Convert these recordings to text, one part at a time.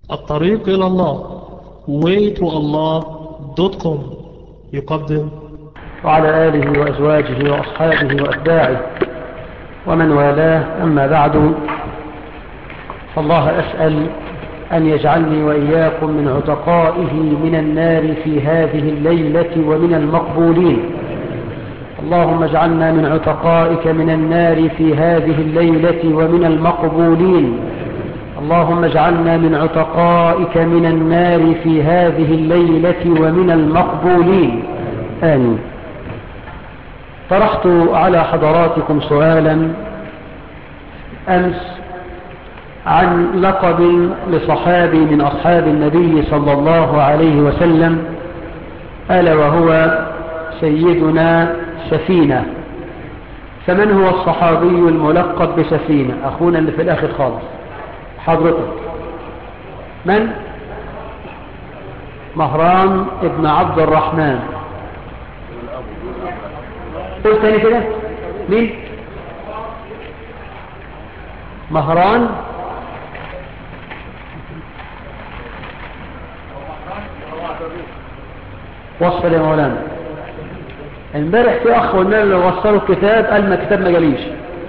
الطريق إلى الله waytoallah.com يقدم وعلى آله وأزواجه وأصحابه وأتباعه ومن والاه أما بعد فالله أسأل أن يجعلني وإياكم من عتقائه من النار في هذه الليلة ومن المقبولين اللهم اجعلنا من عتقائك من النار في هذه الليلة ومن المقبولين اللهم اجعلنا من عتقائك من النار في هذه الليلة ومن المقبولين آمين طرحت على حضراتكم سؤالا أمس عن لقب لصحابي من أصحاب النبي صلى الله عليه وسلم ألا وهو سيدنا سفينة فمن هو الصحابي الملقب بسفينة أخونا اللي في الآخر خالص حضرتك من مهران ابن عبد الرحمن قول تاني كده مين مهران وصل يا مولانا امبارح في اخ قلنا له لو وصلوا الكتاب قال ما الكتاب ما جاليش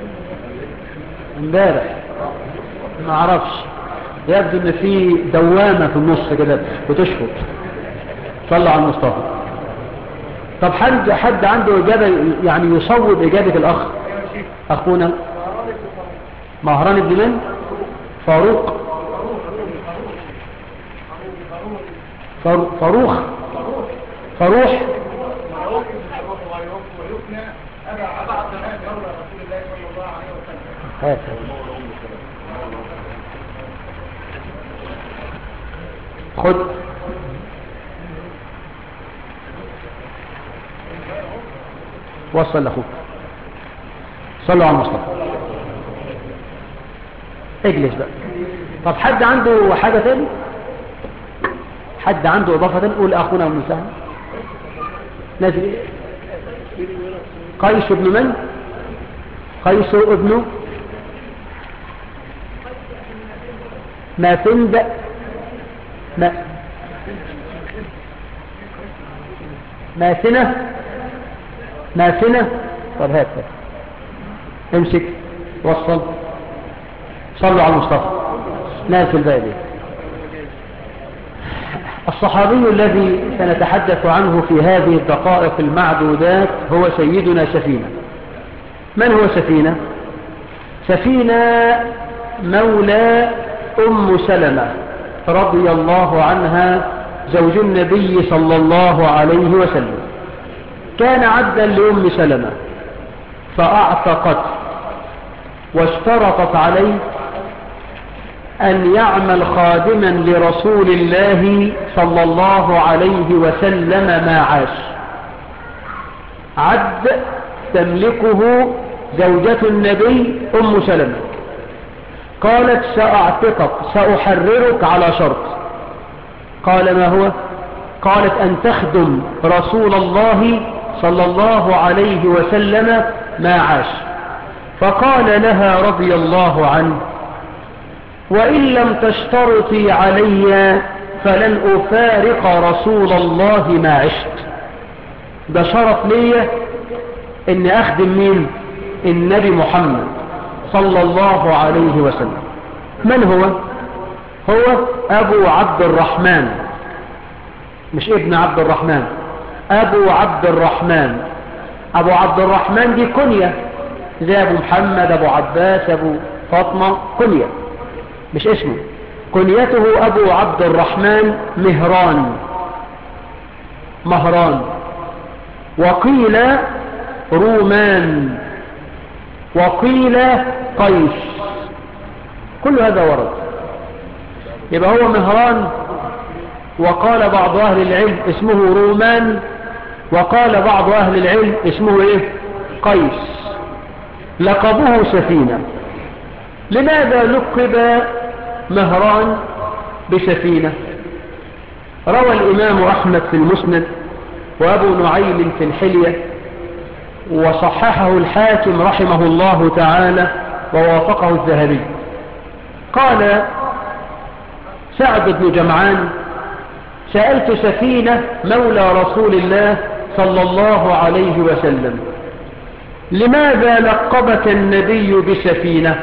امبارح ما اعرفش يبدو ان في دوامه في النص كده بتشفط صلى على المصطفى طب حد حد عنده اجابه يعني يصوب اجابه الاخ اخونا مهران ابن من فاروق فاروخ فروح هاتف خد وصل لاخوك صلوا على المصطفى اجلس بقى طب حد عنده حاجة تاني حد عنده اضافة تاني قول اخونا ومساهم نازل قيس ابن من قيس ابن ما تندأ ما ماثنة ماثنة طب هات هات امسك وصل صلوا على المصطفى نازل بالي الصحابي الذي سنتحدث عنه في هذه الدقائق المعدودات هو سيدنا سفينة من هو سفينة سفينة مولى أم سلمة رضي الله عنها زوج النبي صلى الله عليه وسلم كان عبدا لأم سلمة فأعتقت واشترطت عليه أن يعمل خادما لرسول الله صلى الله عليه وسلم ما عاش عبد تملكه زوجة النبي أم سلمة قالت سأعتقك سأحررك على شرط قال ما هو قالت أن تخدم رسول الله صلى الله عليه وسلم ما عاش فقال لها رضي الله عنه وإن لم تشترطي علي فلن أفارق رسول الله ما عشت ده شرط لي ان اخدم مين النبي محمد صلى الله عليه وسلم من هو هو ابو عبد الرحمن مش ابن عبد الرحمن ابو عبد الرحمن ابو عبد الرحمن دي كنية زي ابو محمد ابو عباس ابو فاطمة كنية مش اسمه كنيته ابو عبد الرحمن مهران مهران وقيل رومان وقيل قيس كل هذا ورد يبقى هو مهران وقال بعض أهل العلم اسمه رومان وقال بعض أهل العلم اسمه إيه قيس لقبه سفينة لماذا لقب مهران بسفينة روى الإمام أحمد في المسند وأبو نعيم في الحلية وصححه الحاكم رحمه الله تعالى ووافقه الذهبي قال سعد بن جمعان سألت سفينة مولى رسول الله صلى الله عليه وسلم لماذا لقبك النبي بسفينة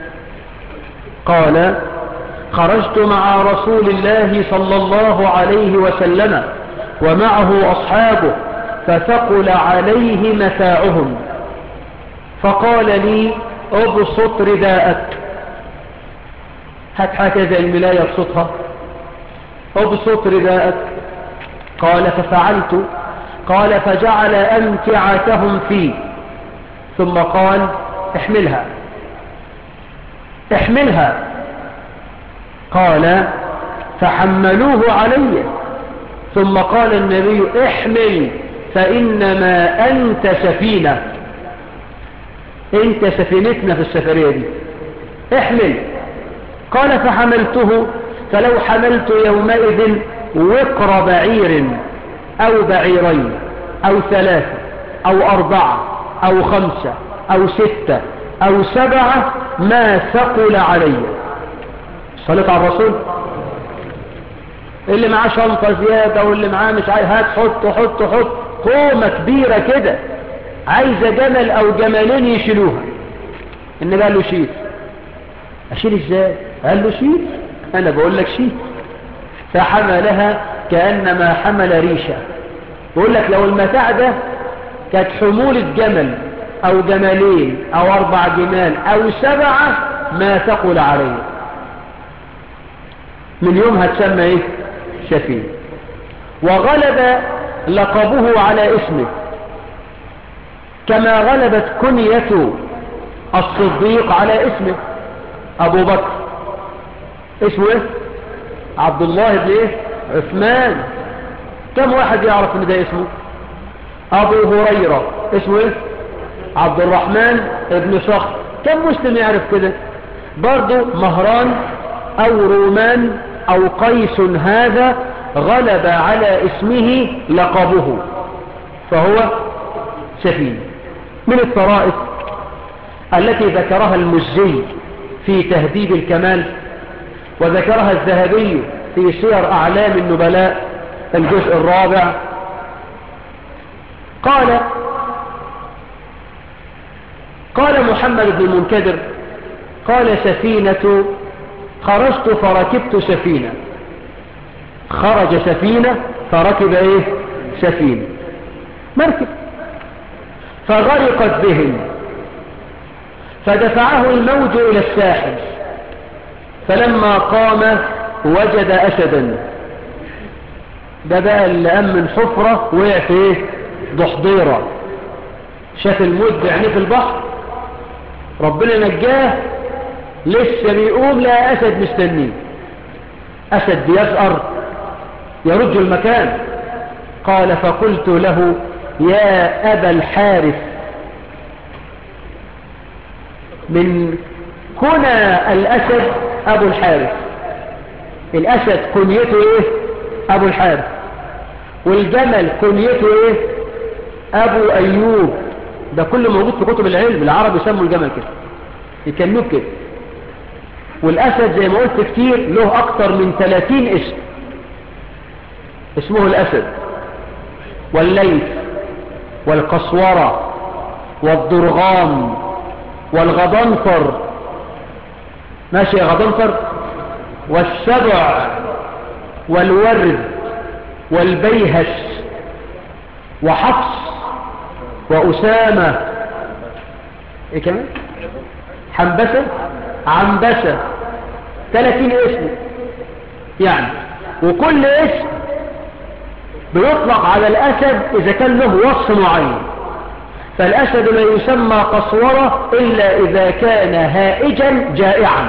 قال خرجت مع رسول الله صلى الله عليه وسلم ومعه أصحابه فثقل عليه متاعهم فقال لي ابسط رداءك هات هكذا الملاية ابسطها ابسط رداءك قال ففعلت قال فجعل أمتعتهم فيه ثم قال احملها احملها قال فحملوه علي ثم قال النبي احمل فإنما أنت سفينة أنت سفينتنا في السفرية دي احمل قال فحملته فلو حملت يومئذ وقر بعير أو بعيرين أو ثلاثة أو أربعة أو خمسة أو ستة أو سبعة ما ثقل علي صلت على الرسول اللي معاه شنطة زيادة واللي معاه مش عايز هات حط حط حط قومة كبيرة كده عايزة جمل أو جملين يشيلوها النبي قال له شيل أشيل إزاي قال له شيل أنا بقول لك شيل فحملها كأنما حمل ريشة بقول لك لو المتاع ده كانت حمولة جمل أو جملين أو أربع جمال أو سبعة ما تقل عليه من يومها تسمى إيه شفيع وغلب لقبه على اسمه كما غلبت كنية الصديق على اسمه أبو بكر اسمه ايه عبد الله بن ايه عثمان كم واحد يعرف ان ده اسمه ابو هريرة اسمه ايه عبد الرحمن ابن صخر كم مسلم يعرف كده برضو مهران او رومان او قيس هذا غلب على اسمه لقبه فهو سفين من الطرائف التي ذكرها المزي في تهذيب الكمال وذكرها الذهبي في سير أعلام النبلاء الجزء الرابع قال قال محمد بن المنكدر قال سفينة خرجت فركبت سفينة خرج سفينة فركب ايه سفينة مركب فغرقت بهم فدفعه الموج إلى الساحل فلما قام وجد أسدا ده بقى اللي أمن حفرة وقع في ايه ضحضيرة شاف الموت بعينيه في البحر ربنا نجاه لسه بيقوم لا أسد مستنيه أسد بيسأر يرد المكان قال فقلت له يا أبا الحارث من كنى الأسد أبو الحارث الأسد كنيته إيه أبو الحارث والجمل كنيته إيه أبو أيوب ده كله موجود في كتب العلم العرب يسموا الجمل كده يكنوه كده والأسد زي ما قلت كتير له أكتر من 30 اسم اسمه الأسد والليث والقصورة والضرغام والغضنفر ماشي يا غضنفر والسبع والورد والبيهس وحفص وأسامة ايه كمان حنبسة عنبسة ثلاثين اسم يعني وكل اسم بيطلق على الأسد إذا كان له وصف معين فالأسد لا يسمى قصورة إلا إذا كان هائجا جائعا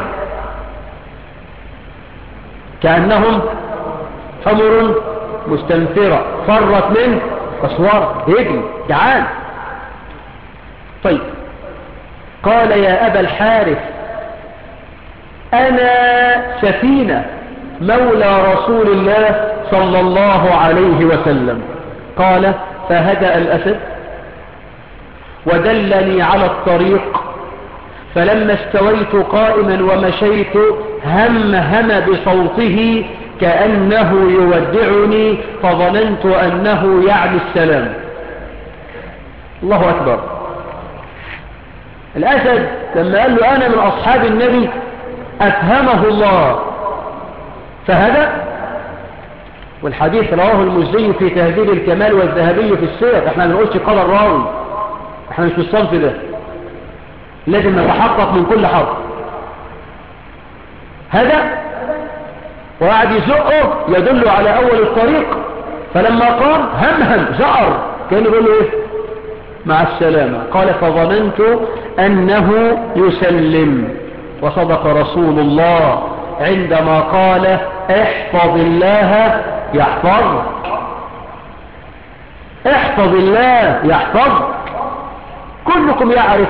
كأنهم حمر مستنفرة فرت من قصورة يجري جعان طيب قال يا أبا الحارث أنا سفينة مولى رسول الله صلى الله عليه وسلم قال فهدأ الأسد ودلني على الطريق فلما استويت قائما ومشيت هم هم بصوته كأنه يودعني فظننت أنه يعني السلام الله أكبر الأسد لما قال له أنا من أصحاب النبي أفهمه الله فهذا والحديث رواه المزي في تهذيب الكمال والذهبي في السير احنا ما نقولش قال الراوي احنا مش في الصنف ده لازم نتحقق من كل حرف هذا وقعد يزقه يدل على أول الطريق فلما قام هم هم زأر كان يقول له إيه مع السلامة قال فظننت أنه يسلم وصدق رسول الله عندما قال احفظ الله يحفظك احفظ الله يحفظك كلكم يعرف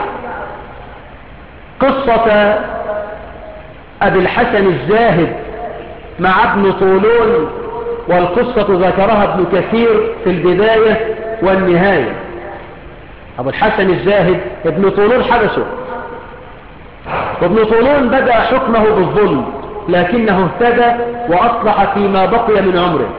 قصة أبي الحسن الزاهد مع ابن طولون والقصة ذكرها ابن كثير في البداية والنهاية أبو الحسن الزاهد ابن طولون حبسه وابن طولون بدأ حكمه بالظلم لكنه اهتدى وأصلح فيما بقي من عمره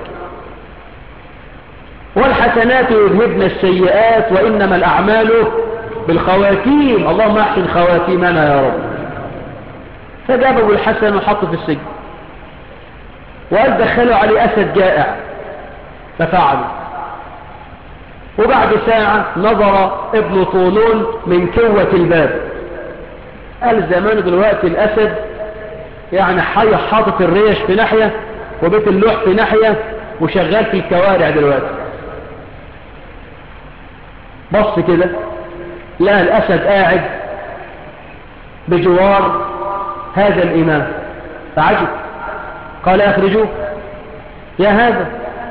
والحسنات يذهبن السيئات وإنما الأعمال بالخواتيم اللهم احسن خواتيمنا يا رب فجاب ابو الحسن وحطه في السجن وقال دخلوا عليه أسد جائع ففعل وبعد ساعة نظر ابن طولون من كوة الباب قال زمان دلوقتي الأسد يعني حي حاطط الريش في ناحية وبيت اللوح في ناحية وشغال في الكوارع دلوقتي بص كده لقى الأسد قاعد بجوار هذا الإمام فعجب قال أخرجوه يا هذا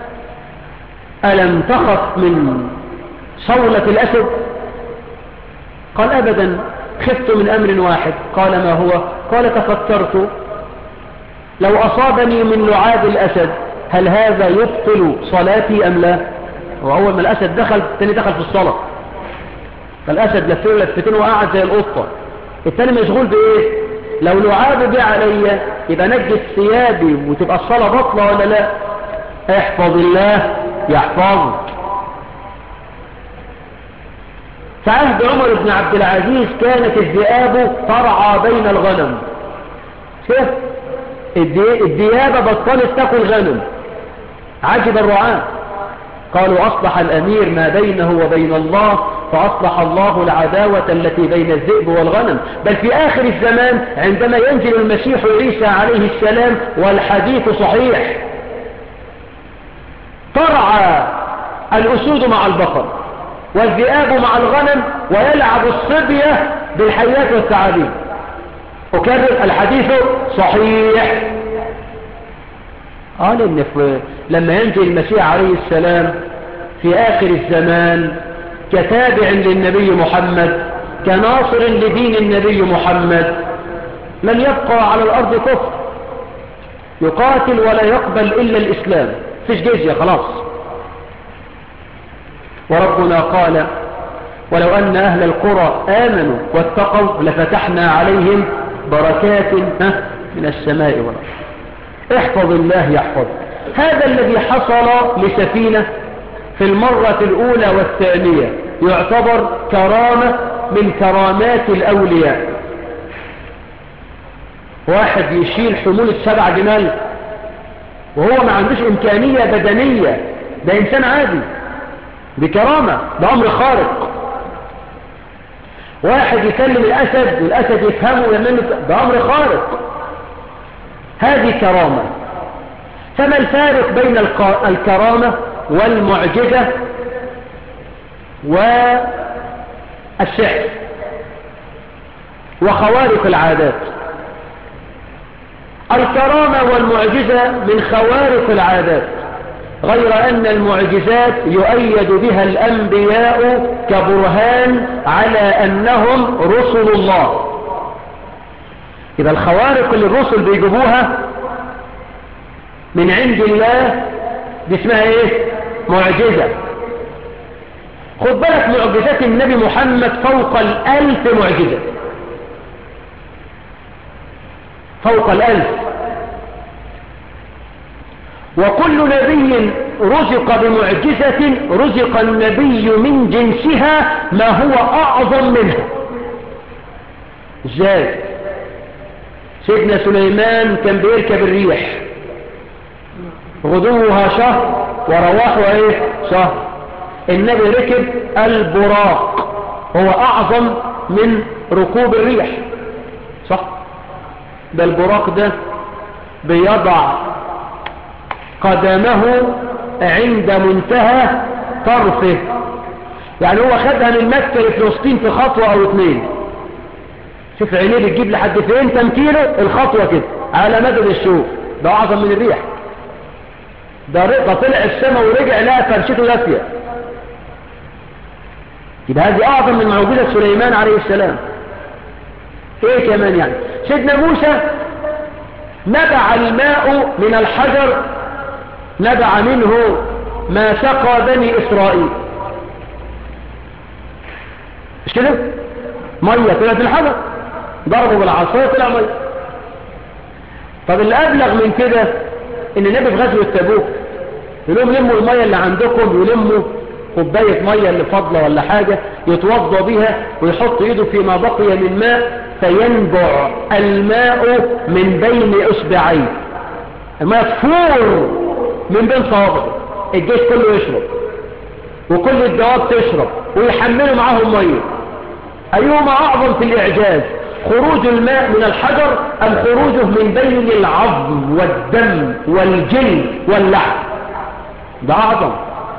ألم تخف من صولة الأسد قال أبدا خفت من أمر واحد قال ما هو قال تفكرت لو أصابني من لعاب الأسد هل هذا يبطل صلاتي أم لا وأول ما الأسد دخل الثاني دخل في الصلاة فالأسد لفته لفتين وقعد زي القطة الثاني مشغول بإيه لو لعاب جه عليا يبقى نجس ثيابي وتبقى الصلاة بطلة ولا لا احفظ الله يحفظك في عهد عمر بن عبد العزيز كانت الذئاب ترعى بين الغنم شوف الديابة بطلت تاكل غنم عجب الرعاة قالوا أصلح الأمير ما بينه وبين الله فأصلح الله العداوة التي بين الذئب والغنم بل في آخر الزمان عندما ينزل المسيح عيسى عليه السلام والحديث صحيح ترعى الأسود مع البقر والذئاب مع الغنم ويلعب الصبية بالحيات والثعابين أكرر الحديث صحيح قال إن لما ينزل المسيح عليه السلام في آخر الزمان كتابع للنبي محمد كناصر لدين النبي محمد لن يبقى على الأرض كفر يقاتل ولا يقبل إلا الإسلام فيش جزية خلاص وربنا قال ولو أن أهل القرى آمنوا واتقوا لفتحنا عليهم بركات من السماء والأرض احفظ الله يحفظ هذا الذي حصل لسفينة في المرة الأولى والثانية يعتبر كرامة من كرامات الأولياء واحد يشيل حمولة سبع جمال وهو ما عندوش إمكانية بدنية ده إنسان عادي بكرامة ده أمر خارق واحد يكلم الأسد والأسد يفهمه ويمنه ده أمر خارق هذه كرامة فما الفارق بين الكرامة والمعجزة والسحر وخوارق العادات الكرامة والمعجزة من خوارق العادات غير أن المعجزات يؤيد بها الأنبياء كبرهان على أنهم رسل الله إذا الخوارق اللي الرسل بيجيبوها من عند الله دي اسمها ايه معجزة خد بالك معجزات النبي محمد فوق الألف معجزة فوق الألف وكل نبي رزق بمعجزة رزق النبي من جنسها ما هو أعظم منها ازاي سيدنا سليمان كان بيركب الريح غدوها شهر ورواحها ايه شهر النبي ركب البراق هو اعظم من ركوب الريح صح ده البراق ده بيضع قدمه عند منتهى طرفه يعني هو خدها من مكة لفلسطين في خطوة او اتنين شوف عينيه بتجيب لحد فين تمكينه الخطوة كده على مدد الشوف ده اعظم من الريح ده رقة طلع السماء ورجع لها فرشته دافية يبقى هذه اعظم من معجزة سليمان عليه السلام ايه كمان يعني سيدنا موسى نبع الماء من الحجر نبع منه ما سقى بني إسرائيل مش كده مية طلعت الحجر ضربوا بالعصاية طلع مية طب اللي أبلغ من كده إن النبي في غزوة تبوك يقول لهم لموا المية اللي عندكم يلموا كوباية مية اللي فاضلة ولا حاجة يتوضى بها ويحط ايده فيما بقي من ماء فينبع الماء من بين اصبعيه الماء تفور من بين صوابعه الجيش كله يشرب وكل الدواب تشرب ويحملوا معاهم ميه ايهما اعظم في الاعجاز خروج الماء من الحجر ام خروجه من بين العظم والدم والجلد واللحم ده اعظم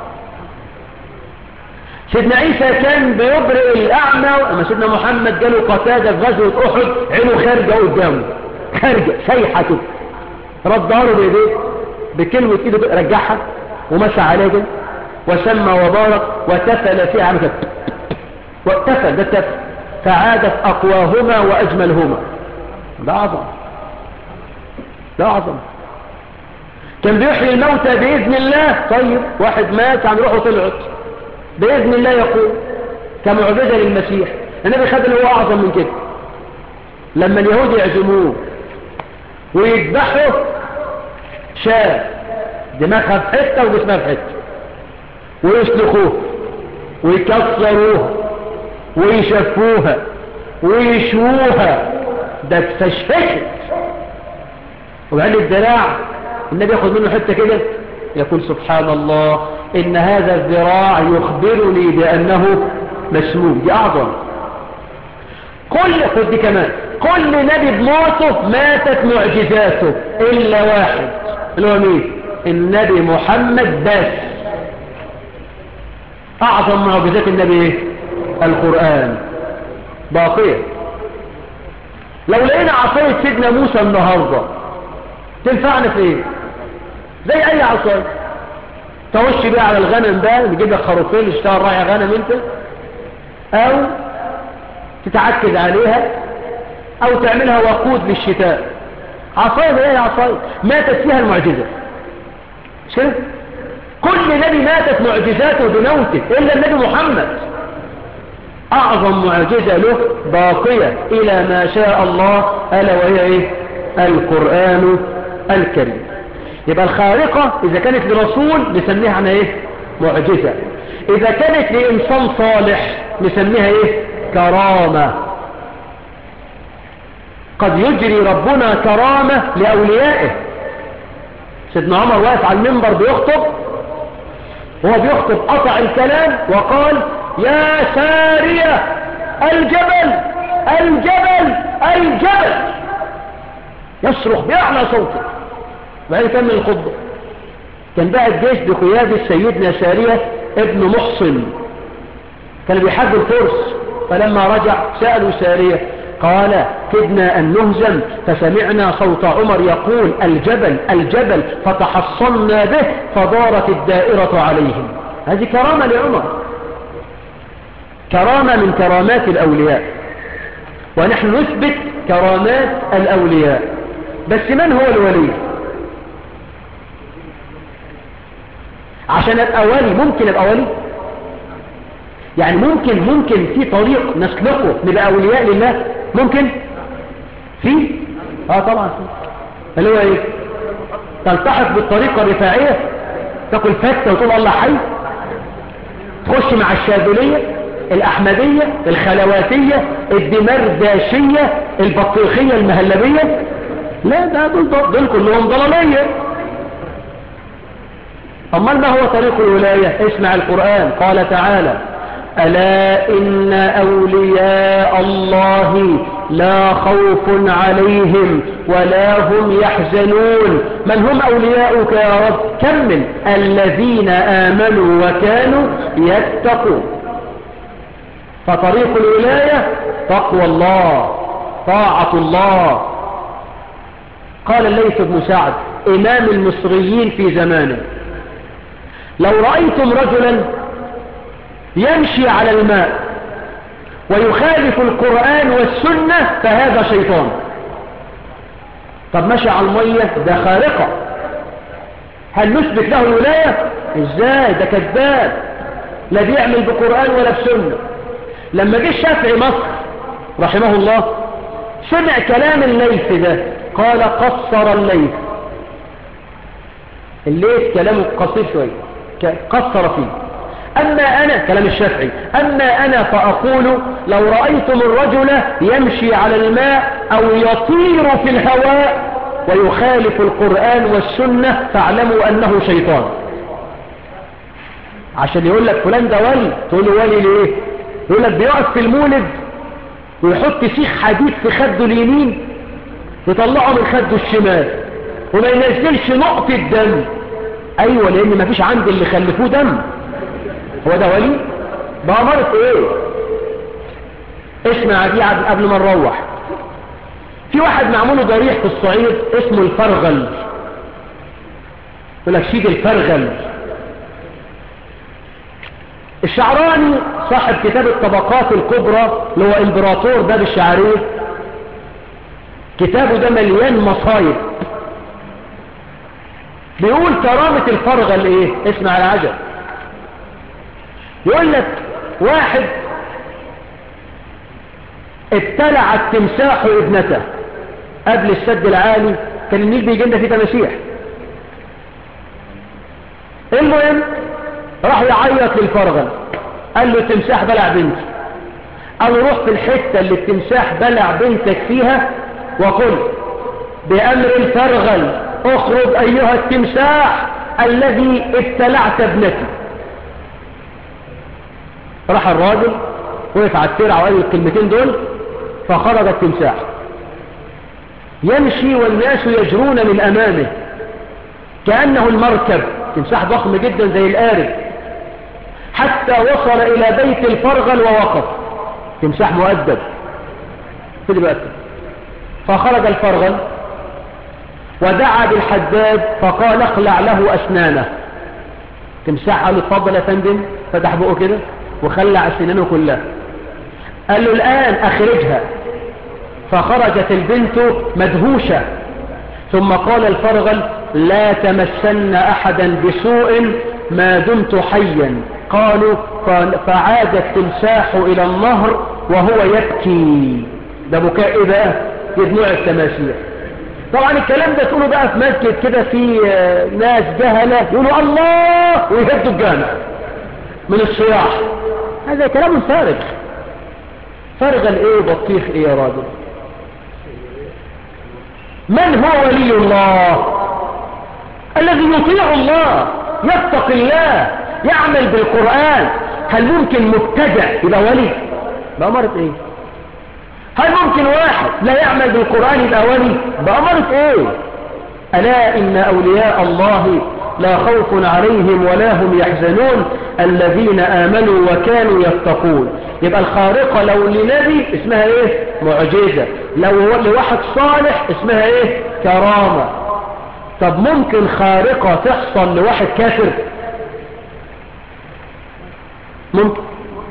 سيدنا عيسى كان بيبرئ الأعمى أما سيدنا محمد جاله قتادة في غزوة أحد عينه خارجة قدامه خارجة سايحة كده ردها له بإيديه بكلمة إيده رجعها ومسى عليه كده وسمى وبارك وتفل فيها عمل كده وتفل ده التفل فعادت أقواهما وأجملهما ده أعظم ده أعظم كان بيحيي الموتى بإذن الله طيب واحد مات عن روحه طلعت بإذن الله يقول كمعجزة للمسيح النبي خد اللي هو أعظم من كده لما اليهود يعزموه ويذبحوا شاة دماغها في حتة وجسمها في حتة ويسلخوه ويكسروها ويشفوها ويشووها ده استشفشت وبعد الدراع النبي ياخد منه حتة كده يقول سبحان الله إن هذا الذراع يخبرني بأنه مسموم دي أعظم كل خد دي كمان كل نبي بموته ماتت معجزاته إلا واحد اللي هو مين النبي محمد بس أعظم معجزات النبي إيه؟ القرآن باقية لو لقينا عصاية سيدنا موسى النهاردة تنفعنا في ايه زي اي عصاية تخش بيها على الغنم ده نجيب لك خروفين اشتغل راعي غنم انت او تتعكد عليها او تعملها وقود للشتاء عصاية زي اي عصاية ماتت فيها المعجزة مش كده كل نبي ماتت معجزاته بموته الا النبي محمد اعظم معجزة له باقية الى ما شاء الله الا وهي ايه القرآن الكريم يبقى الخارقة اذا كانت لرسول نسميها عنها ايه معجزة اذا كانت لانسان صالح نسميها ايه كرامة قد يجري ربنا كرامة لأوليائه سيدنا عمر واقف على المنبر بيخطب وهو بيخطب قطع الكلام وقال يا سارية الجبل الجبل الجبل يصرخ بأعلى صوته وبعدين كمل الخطبة كان بقى الجيش بقيادة سيدنا سارية ابن محصن كان بيحج الفرس فلما رجع سألوا سارية قال كدنا أن نهزم فسمعنا صوت عمر يقول الجبل الجبل فتحصنا به فدارت الدائرة عليهم هذه كرامة لعمر كرامة من كرامات الأولياء ونحن نثبت كرامات الأولياء بس من هو الولي عشان ابقى ولي ممكن ابقى ولي يعني ممكن ممكن في طريق نسلكه نبقى أولياء لله ممكن في اه طبعا اللي هو ايه تلتحق بالطريقة الرفاعية تاكل فتة وتقول الله حي تخش مع الشاذلية الأحمدية الخلواتية الدمرداشية البطيخية المهلبية لا ده دول, دول كلهم ضلالية أمال ما هو طريق الولاية اسمع القرآن قال تعالى ألا إن أولياء الله لا خوف عليهم ولا هم يحزنون من هم أولياؤك يا رب كمل الذين آمنوا وكانوا يتقون فطريق الولاية تقوى الله طاعة الله قال الليث بن سعد إمام المصريين في زمانه لو رأيتم رجلا يمشي على الماء ويخالف القرآن والسنة فهذا شيطان طب مشي على المية ده خارقة هل نثبت له الولاية ازاي ده كذاب لا بيعمل بقرآن ولا بسنة لما جه الشافعي مصر رحمه الله سمع كلام الليث ده قال قصر الليث الليث كلامه قصير شوية قصر فيه أما أنا كلام الشافعي أما أنا فأقول لو رأيتم الرجل يمشي على الماء أو يطير في الهواء ويخالف القرآن والسنة فاعلموا أنه شيطان عشان يقول لك فلان ده ولي تقول له ولي ليه يقول لك بيقف في المولد ويحط سيخ حديد في خده اليمين يطلعه من خده الشمال وما ينزلش نقطة دم ايوه لان ما فيش عند اللي خلفوه دم هو ده ولي بأمرت ايه اسمع دي قبل ما نروح في واحد معموله ضريح في الصعيد اسمه الفرغل يقول لك سيد الفرغل الشعراني صاحب كتاب الطبقات الكبرى اللي هو امبراطور باب الشعريه كتابه ده مليان مصايب بيقول كرامة الفرغل ايه اسمع العجب يقول لك واحد ابتلع التمساح ابنته قبل السد العالي كان النيل بيجي لنا فيه تماسيح المهم راح يعيط للفرغل قال له التمساح بلع بنتي قال له روح في الحتة اللي التمساح بلع بنتك فيها وقل بأمر الفرغل اخرج أيها التمساح الذي ابتلعت ابنتي راح الراجل وقف على الترع وقال الكلمتين دول فخرج التمساح يمشي والناس يجرون من أمامه كأنه المركب تمساح ضخم جدا زي الآرب حتى وصل إلى بيت الفرغل ووقف تمساح مؤدب كده بأدب فخرج الفرغل ودعا بالحداد فقال اخلع له أسنانه تمساح قال له اتفضل يا فندم فتح بقه كده وخلع أسنانه كلها قال له الآن أخرجها فخرجت البنت مدهوشة ثم قال الفرغل لا تمسن أحدا بسوء ما دمت حيا قالوا فعاد التمساح إلى النهر وهو يبكي ده بكاء إيه بقى يدمع التماسيح طبعا الكلام ده تقوله بقى في مسجد كده في ناس جهلة يقولوا الله ويهدوا الجامع من الصياح هذا كلام فارغ فارغ الايه بطيخ ايه يا راجل من هو ولي الله الذي يطيع الله يتقي الله يعمل بالقرآن هل ممكن مبتدع يبقى ولي بأمرة ايه هل ممكن واحد لا يعمل بالقرآن يبقى ولي بأمرة ايه ألا إن أولياء الله لا خوف عليهم ولا هم يحزنون الذين آمنوا وكانوا يتقون يبقى الخارقة لو لنبي اسمها ايه معجزة لو لواحد صالح اسمها ايه كرامة طب ممكن خارقة تحصل لواحد كافر ممكن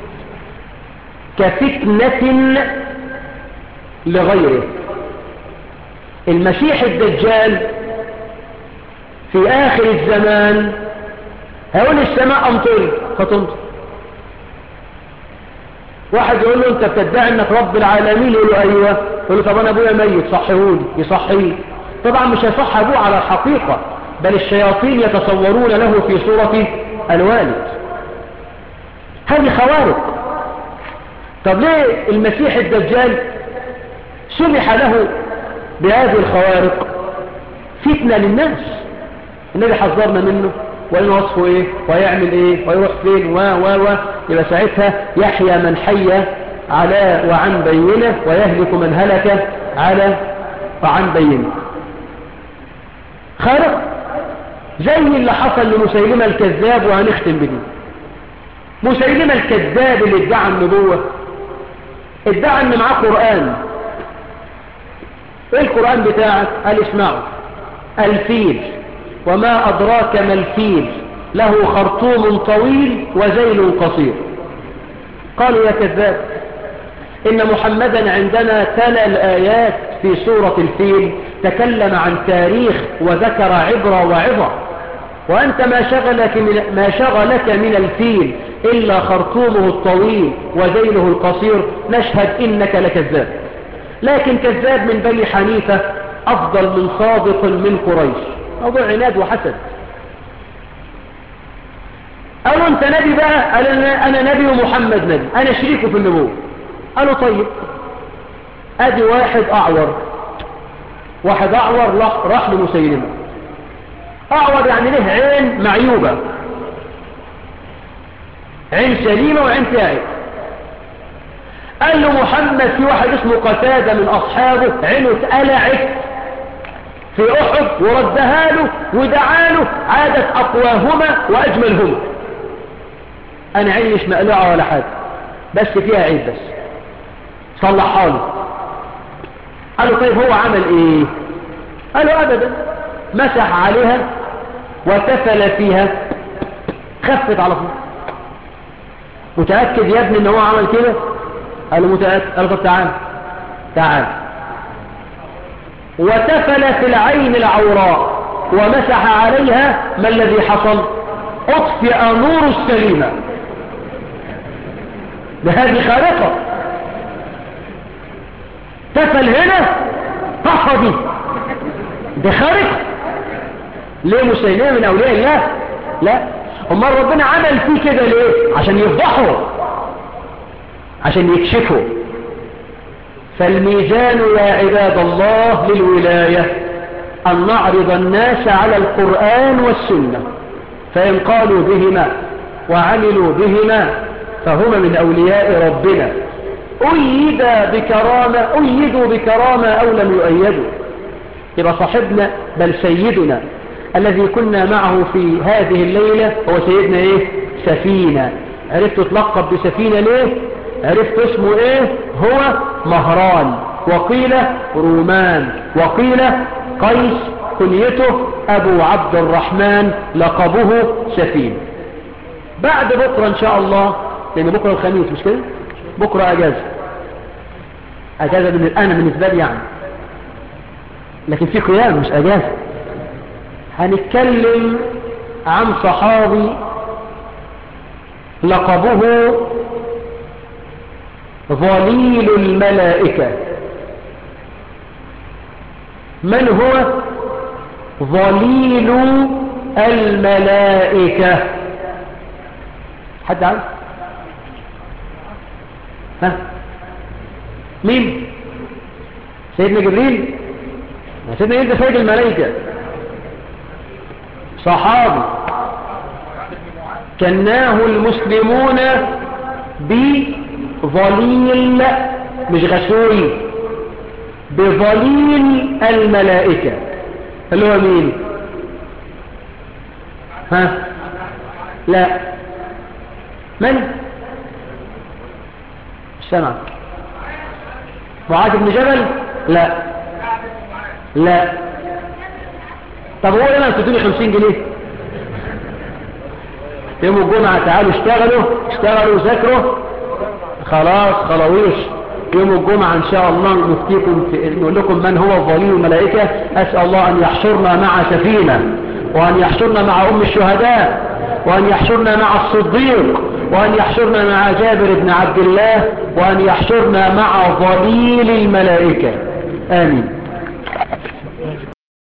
كفتنة لغيره المسيح الدجال في آخر الزمان هيقول السماء أمطر فتمطر واحد يقول له انت بتدعي انك رب العالمين يقول له ايوه يقول له طب انا ابويا ميت صحيهولي يصحيه طبعا مش هيصح ابوه على الحقيقة بل الشياطين يتصورون له في صورة الوالد هذه خوارق طب ليه المسيح الدجال سمح له بهذه الخوارق فتنة للناس النبي حذرنا منه وإن وصفه إيه ويعمل إيه ويروح فين و و و يبقى ساعتها يحيى من حي على وعن بينه ويهلك من هلك على وعن بينه خارق زي اللي حصل لمسيلمة الكذاب وهنختم بدي مسيلمة الكذاب اللي ادعى النبوة ادعى ان معاه قرآن ايه القرآن بتاعك قال اسمعوا الفيل وما أدراك ما الفيل له خرطوم طويل وزيل قصير قالوا يا كذاب إن محمدا عندنا تلا الآيات في سورة الفيل تكلم عن تاريخ وذكر عبرة وعظة وأنت ما شغلك من, ما شغلك من الفيل إلا خرطومه الطويل وذيله القصير نشهد إنك لكذاب لكن كذاب من بني حنيفة أفضل من صادق من قريش موضوع عناد وحسد قالوا انت نبي بقى قال انا نبي ومحمد نبي انا شريكه في النبوة قالوا طيب ادي واحد اعور واحد اعور راح لمسيلمة اعور يعني له عين معيوبة عين سليمة وعين تعب قال له محمد في واحد اسمه قتادة من اصحابه عينه اتقلعت في احد وردها له ودعا له عادت اقواهما واجملهما انا عيني مش مقلوعة ولا حاجة بس فيها عيب بس صلحها له قالوا طيب هو عمل ايه قالوا ابدا مسح عليها وتفل فيها خفت على طول متأكد يا ابني ان هو عمل كده قالوا متأكد قالوا طب تعال تعال وتفل في العين العوراء ومسح عليها ما الذي حصل اطفئ نور السليمة بهذه خارقة تفل هنا طفى دي ده خارق ليه مسيلمة من أولياء الله لا امال ربنا عمل فيه كده ليه عشان يفضحه عشان يكشفه فالميزان يا عباد الله للولاية أن نعرض الناس على القرآن والسنة فإن قالوا بهما وعملوا بهما فهما من أولياء ربنا أيد بكرامة أيدوا بكرامة أو لم يؤيدوا يبقى صاحبنا بل سيدنا الذي كنا معه في هذه الليلة هو سيدنا إيه سفينة عرفت تلقب بسفينة ليه عرفت اسمه إيه هو مهران وقيل رومان وقيل قيس كنيته أبو عبد الرحمن لقبه سفين بعد بكرة إن شاء الله لأن بكرة الخميس مش كده بكرة أجازة أجازة من الآن بالنسبة لي يعني لكن في قيام مش أجازة هنتكلم عن صحابي لقبه ظليل الملائكة من هو ظليل الملائكة حد عارف ها مين سيدنا جبريل سيدنا جبريل ده سيد الملائكة صحابي كناه المسلمون بظليل مش غسول بظليل الملائكة اللي هو مين ها لا من السمع معاذ بن جبل لا لا طب هو لما تدوني خمسين جنيه يوم الجمعة تعالوا اشتغلوا اشتغلوا وذاكروا خلاص خلاويش يوم الجمعة ان شاء الله نفتيكم نقول لكم من هو ظليل الملائكة اسأل الله ان يحشرنا مع سفينة وان يحشرنا مع ام الشهداء وان يحشرنا مع الصديق وأن يحشرنا مع جابر بن عبد الله وأن يحشرنا مع ظليل الملائكة آمين